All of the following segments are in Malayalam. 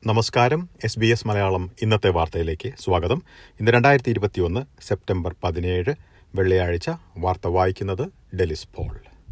നമസ്കാരം എസ് ബി എസ് മലയാളം ഇന്നത്തെ വാർത്തയിലേക്ക് സ്വാഗതം ഇന്ന് രണ്ടായിരത്തി ഇരുപത്തിയൊന്ന് സെപ്റ്റംബർ പതിനേഴ് വെള്ളിയാഴ്ച വാർത്ത വായിക്കുന്നത് ഡെലിസ് പോൾ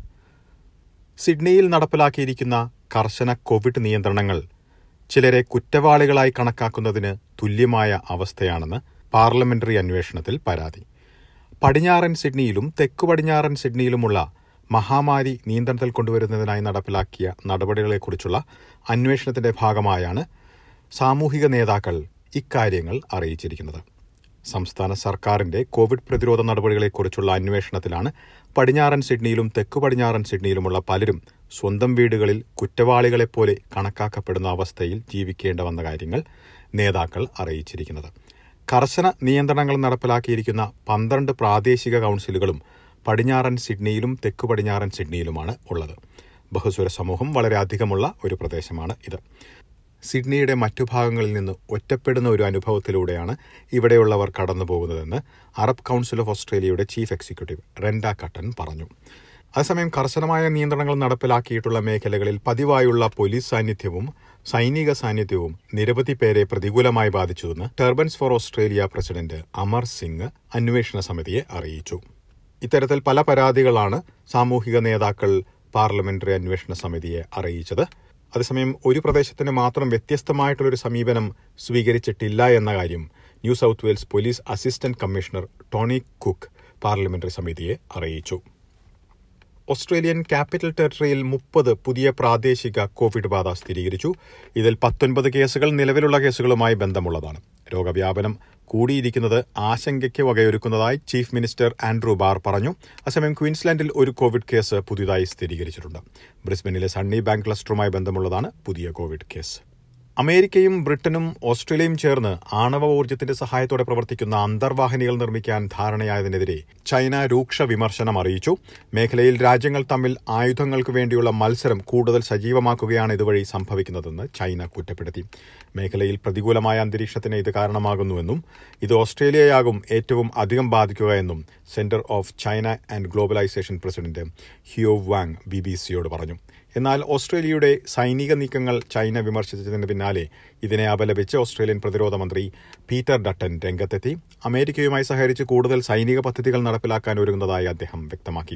സിഡ്നിയിൽ നടപ്പിലാക്കിയിരിക്കുന്ന കർശന കോവിഡ് നിയന്ത്രണങ്ങൾ ചിലരെ കുറ്റവാളികളായി കണക്കാക്കുന്നതിന് തുല്യമായ അവസ്ഥയാണെന്ന് പാർലമെന്ററി അന്വേഷണത്തിൽ പരാതി പടിഞ്ഞാറൻ സിഡ്നിയിലും തെക്കു പടിഞ്ഞാറൻ സിഡ്നിയിലുമുള്ള മഹാമാരി നിയന്ത്രണത്തിൽ കൊണ്ടുവരുന്നതിനായി നടപ്പിലാക്കിയ നടപടികളെക്കുറിച്ചുള്ള അന്വേഷണത്തിന്റെ ഭാഗമായാണ് സാമൂഹിക നേതാക്കൾ ഇക്കാര്യങ്ങൾ അറിയിച്ചിരിക്കുന്നത് സംസ്ഥാന സർക്കാരിന്റെ കോവിഡ് പ്രതിരോധ നടപടികളെക്കുറിച്ചുള്ള അന്വേഷണത്തിലാണ് പടിഞ്ഞാറൻ സിഡ്നിയിലും തെക്കു പടിഞ്ഞാറൻ സിഡ്നിയിലുമുള്ള പലരും സ്വന്തം വീടുകളിൽ കുറ്റവാളികളെപ്പോലെ കണക്കാക്കപ്പെടുന്ന അവസ്ഥയിൽ ജീവിക്കേണ്ട വന്ന കാര്യങ്ങൾ നേതാക്കൾ അറിയിച്ചിരിക്കുന്നത് കർശന നിയന്ത്രണങ്ങൾ നടപ്പിലാക്കിയിരിക്കുന്ന പന്ത്രണ്ട് പ്രാദേശിക കൌൺസിലുകളും പടിഞ്ഞാറൻ സിഡ്നിയിലും തെക്കു പടിഞ്ഞാറൻ സിഡ്നിയിലുമാണ് ഉള്ളത് ബഹുസ്വര സമൂഹം വളരെ അധികമുള്ള ഒരു പ്രദേശമാണ് ഇത് സിഡ്നിയുടെ മറ്റു ഭാഗങ്ങളിൽ നിന്ന് ഒറ്റപ്പെടുന്ന ഒരു അനുഭവത്തിലൂടെയാണ് ഇവിടെയുള്ളവർ കടന്നു പോകുന്നതെന്ന് അറബ് കൌൺസിൽ ഓഫ് ഓസ്ട്രേലിയയുടെ ചീഫ് എക്സിക്യൂട്ടീവ് റെൻഡ കട്ടൻ പറഞ്ഞു അതേസമയം കർശനമായ നിയന്ത്രണങ്ങൾ നടപ്പിലാക്കിയിട്ടുള്ള മേഖലകളിൽ പതിവായുള്ള പോലീസ് സാന്നിധ്യവും സൈനിക സാന്നിധ്യവും നിരവധി പേരെ പ്രതികൂലമായി ബാധിച്ചുവെന്ന് Turbans for Australia president Amar Singh അന്വേഷണ സമിതിയെ അറിയിച്ചു ഇത്തരത്തിൽ പല പരാതികളാണ് സാമൂഹിക നേതാക്കൾ പാർലമെന്ററി അന്വേഷണ സമിതിയെ അറിയിച്ചത് അതേസമയം ഒരു പ്രദേശത്തിന് മാത്രം വ്യത്യസ്തമായിട്ടുള്ളൊരു സമീപനം സ്വീകരിച്ചിട്ടില്ല എന്ന കാര്യം New South Wales police assistant commissioner Tony Cook parliamentary സമിതിയെ അറിയിച്ചു ഓസ്ട്രേലിയൻ ക്യാപിറ്റൽ ടെറിട്ടറിയിൽ മുപ്പത് പുതിയ പ്രാദേശിക കോവിഡ് ബാധ സ്ഥിരീകരിച്ചു ഇതിൽ പത്തൊൻപത് കേസുകൾ നിലവിലുള്ള കേസുകളുമായി ബന്ധമുള്ളതാണ് രോഗവ്യാപനം കൂടിയിരിക്കുന്നത് ആശങ്കയ്ക്ക് വകയൊരുക്കുന്നതായി ചീഫ് മിനിസ്റ്റർ ആൻഡ്രൂ ബാർ പറഞ്ഞു അസമയം ക്വീൻസ്ലാൻഡിൽ ഒരു കോവിഡ് കേസ് പുതിയതായി സ്ഥിരീകരിച്ചിട്ടുണ്ട് ബ്രിസ്ബനിലെ സണ്ണി ബാങ്ക് ക്ലസ്റ്ററുമായി ബന്ധമുള്ളതാണ് പുതിയ കോവിഡ് കേസ് അമേരിക്കയും ബ്രിട്ടനും ഓസ്ട്രേലിയയും ചേർന്ന് ആണവ ഊർജ്ജത്തിന്റെ സഹായത്തോടെ പ്രവർത്തിക്കുന്ന അന്തർവാഹിനികൾ നിർമ്മിക്കാൻ ധാരണയായതിനെതിരെ ചൈന രൂക്ഷ വിമർശനം അറിയിച്ചു മേഖലയിൽ രാജ്യങ്ങൾ തമ്മിൽ ആയുധങ്ങൾക്ക് വേണ്ടിയുള്ള മത്സരം കൂടുതൽ സജീവമാക്കുകയാണ് ഇതുവഴി സംഭവിക്കുന്നതെന്ന് ചൈന കുറ്റപ്പെടുത്തി മേഖലയിൽ പ്രതികൂലമായ അന്തരീക്ഷത്തിന് ഇത് കാരണമാകുന്നുവെന്നും ഇത് ഓസ്ട്രേലിയയാകും ഏറ്റവും അധികം ബാധിക്കുക എന്നും Centre of China and Globalization president Huiyao Wang B B സിയോട് പറഞ്ഞു എന്നാൽ ഓസ്ട്രേലിയയുടെ സൈനിക നീക്കങ്ങൾ ചൈന വിമർശിച്ചതിന് പിന്നാലെ ഇതിനെ അപലപിച്ച് ഓസ്ട്രേലിയൻ പ്രതിരോധ മന്ത്രി പീറ്റർ ഡട്ടൻ രംഗത്തെത്തി അമേരിക്കയുമായി സഹകരിച്ച് കൂടുതൽ സൈനിക പദ്ധതികൾ നടപ്പിലാക്കാൻ ഒരുങ്ങുന്നതായി അദ്ദേഹം വ്യക്തമാക്കി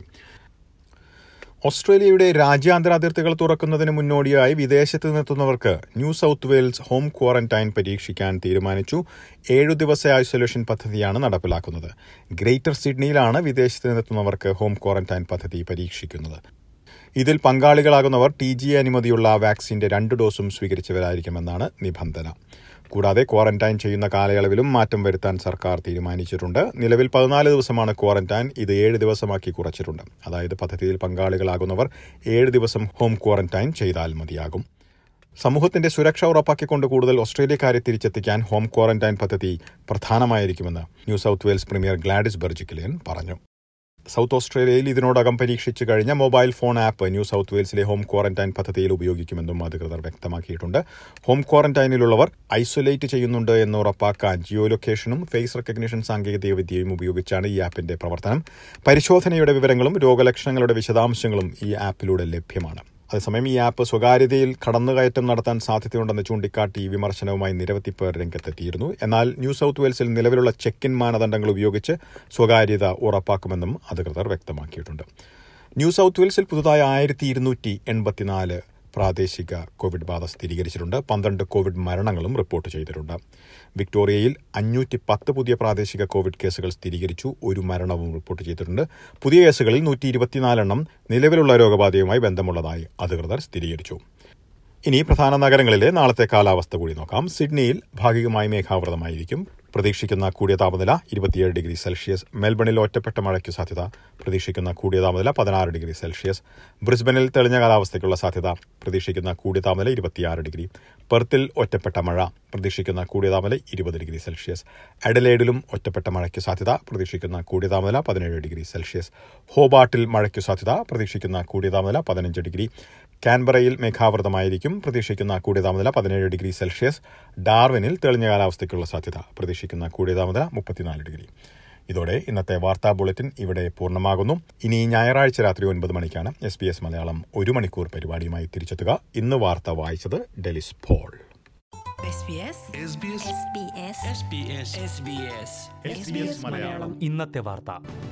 ഓസ്ട്രേലിയയുടെ രാജ്യാന്തര അതിർത്തികൾ തുറക്കുന്നതിന് മുന്നോടിയായി വിദേശത്ത് നിന്നെത്തുന്നവർക്ക് New South Wales home quarantine പരീക്ഷിക്കാൻ തീരുമാനിച്ചു ഏഴു ദിവസ ഐസൊലേഷൻ പദ്ധതിയാണ് നടപ്പിലാക്കുന്നത് ഗ്രേറ്റർ സിഡ്നിയിലാണ് വിദേശത്ത് നിന്നെത്തുന്നവർക്ക് ഹോം ക്വാറന്റൈൻ പദ്ധതി പരീക്ഷിക്കുന്നത് ഇതിൽ പങ്കാളികളാകുന്നവർ ടി ജി അനുമതിയുള്ള വാക്സിന്റെ രണ്ട് ഡോസും സ്വീകരിച്ചവരായിരിക്കുമെന്നാണ് നിബന്ധന കൂടാതെ ക്വാറന്റൈൻ ചെയ്യുന്ന കാലയളവിലും മാറ്റം വരുത്താൻ സർക്കാർ തീരുമാനിച്ചിട്ടുണ്ട് നിലവിൽ പതിനാല് ദിവസമാണ് ക്വാറന്റൈൻ ഇത് ഏഴ് ദിവസമാക്കി കുറച്ചിട്ടുണ്ട് അതായത് പദ്ധതിയിൽ പങ്കാളികളാകുന്നവർ ഏഴ് ദിവസം ഹോം ക്വാറന്റൈൻ ചെയ്താൽ മതിയാകും സമൂഹത്തിന്റെ സുരക്ഷ ഉറപ്പാക്കിക്കൊണ്ട് കൂടുതൽ ഓസ്ട്രേലിയക്കാരെ തിരിച്ചെത്തിക്കാൻ ഹോം ക്വാറന്റൈൻ പദ്ധതി പ്രധാനമായിരിക്കുമെന്ന് New South Wales premier Gladys Berejiklian പറഞ്ഞു സൌത്ത് ഓസ്ട്രേലിയയിൽ ഇതിനോടകം പരീക്ഷിച്ചു കഴിഞ്ഞ mobile phone app New South വെയിൽസിലെ ഹോം ക്വാറന്റൈൻ പദ്ധതിയിൽ ഉപയോഗിക്കുമെന്നും അധികൃതർ വ്യക്തമാക്കിയിട്ടുണ്ട് ഹോം ക്വാറന്റൈനിലുള്ളവർ ഐസൊലേറ്റ് ചെയ്യുന്നുണ്ട് എന്ന് ഉറപ്പാക്കാൻ ജിയോ ലൊക്കേഷനും ഫേസ് റെക്കഗ്നിഷൻ സാങ്കേതികവിദ്യയും ഉപയോഗിച്ചാണ് ഈ ആപ്പിന്റെ പ്രവർത്തനം പരിശോധനയുടെ വിവരങ്ങളും രോഗലക്ഷണങ്ങളുടെ വിശദാംശങ്ങളും ഈ ആപ്പിലൂടെ ലഭ്യമാണ് അതേസമയം ഈ ആപ്പ് സ്വകാര്യതയിൽ കടന്നുകയറ്റം നടത്താൻ സാധ്യതയുണ്ടെന്ന് ചൂണ്ടിക്കാട്ടി ഈ വിമർശനവുമായി നിരവധി പേർ രംഗത്തെത്തിയിരുന്നു എന്നാൽ ന്യൂ സൌത്ത് വെയിൽസിൽ നിലവിലുള്ള ചെക്ക് ഇൻ മാനദണ്ഡങ്ങൾ ഉപയോഗിച്ച് സ്വകാര്യത ഉറപ്പാക്കുമെന്നും അധികൃതർ വ്യക്തമാക്കിയിട്ടുണ്ട് ന്യൂ സൌത്ത് വെയിൽസിൽ പുതുതായി ആയിരത്തി ഇരുന്നൂറ്റി എൺപത്തിനാല് പ്രാദേശിക കോവിഡ് ബാധ സ്ഥിരീകരിച്ചിട്ടുണ്ട് പന്ത്രണ്ട് കോവിഡ് മരണങ്ങളും റിപ്പോർട്ട് ചെയ്തിട്ടുണ്ട് വിക്ടോറിയയിൽ അഞ്ഞൂറ്റി പത്ത് പുതിയ പ്രാദേശിക കോവിഡ് കേസുകൾ സ്ഥിരീകരിച്ചു ഒരു മരണവും റിപ്പോർട്ട് ചെയ്തിട്ടുണ്ട് പുതിയ കേസുകളിൽ നൂറ്റി ഇരുപത്തിനാലെണ്ണം നിലവിലുള്ള രോഗബാധയുമായി ബന്ധമുള്ളതായി അധികൃതർ സ്ഥിരീകരിച്ചു ഇനി പ്രധാന നഗരങ്ങളിലെ നാളത്തെ കാലാവസ്ഥ കൂടി നോക്കാം സിഡ്നിയിൽ ഭാഗികമായി മേഘാവൃതമായിരിക്കും പ്രതീക്ഷിക്കുന്ന കൂടിയ താപനില ഇരുപത്തിയേഴ് ഡിഗ്രി സെൽഷ്യസ് മെൽബണിൽ ഒറ്റപ്പെട്ട മഴയ്ക്ക് സാധ്യത പ്രതീക്ഷിക്കുന്ന കൂടിയ താപനില പതിനാറ് ഡിഗ്രി സെൽഷ്യസ് ബ്രിസ്ബനിൽ തെളിഞ്ഞ കാലാവസ്ഥയ്ക്കുള്ള സാധ്യത പ്രതീക്ഷിക്കുന്ന കൂടിയ താപനില ഇരുപത്തിയാറ് ഡിഗ്രി പെർത്തിൽ ഒറ്റപ്പെട്ട മഴ പ്രതീക്ഷിക്കുന്ന കൂടിയ താപനില ഇരുപത് ഡിഗ്രി സെൽഷ്യസ് അഡലേഡിലും ഒറ്റപ്പെട്ട മഴയ്ക്ക് സാധ്യത പ്രതീക്ഷിക്കുന്ന കൂടിയ താപനില പതിനേഴ് ഡിഗ്രി സെൽഷ്യസ് ഹോബാട്ടിൽ മഴയ്ക്ക് സാധ്യത പ്രതീക്ഷിക്കുന്ന കൂടിയ താപനില പതിനഞ്ച് ഡിഗ്രി കാൻബറയിൽ മേഘാവൃതമായിരിക്കും പ്രതീക്ഷിക്കുന്ന കൂടിയ താപനില പതിനേഴ് ഡിഗ്രി സെൽഷ്യസ് ഡാർവിനിൽ തെളിഞ്ഞ കാലാവസ്ഥയ്ക്കുള്ള സാധ്യത പ്രതീക്ഷിക്കുന്ന കൂടിയ താപനില മുപ്പത്തിനാല് ഡിഗ്രി ഇതോടെ ഇന്നത്തെ വാർത്താ ബുള്ളറ്റിൻ ഇവിടെ പൂർണ്ണമാകുന്നു ഇനി ഞായറാഴ്ച രാത്രി ഒൻപത് മണിക്കാണ് എസ് ബി എസ് മലയാളം ഒരു മണിക്കൂർ പരിപാടിയുമായി തിരിച്ചെത്തുക ഇന്ന് വാർത്ത വായിച്ചത് Delys Paul SBS SBS SBS ഇന്നത്തെ വാർത്ത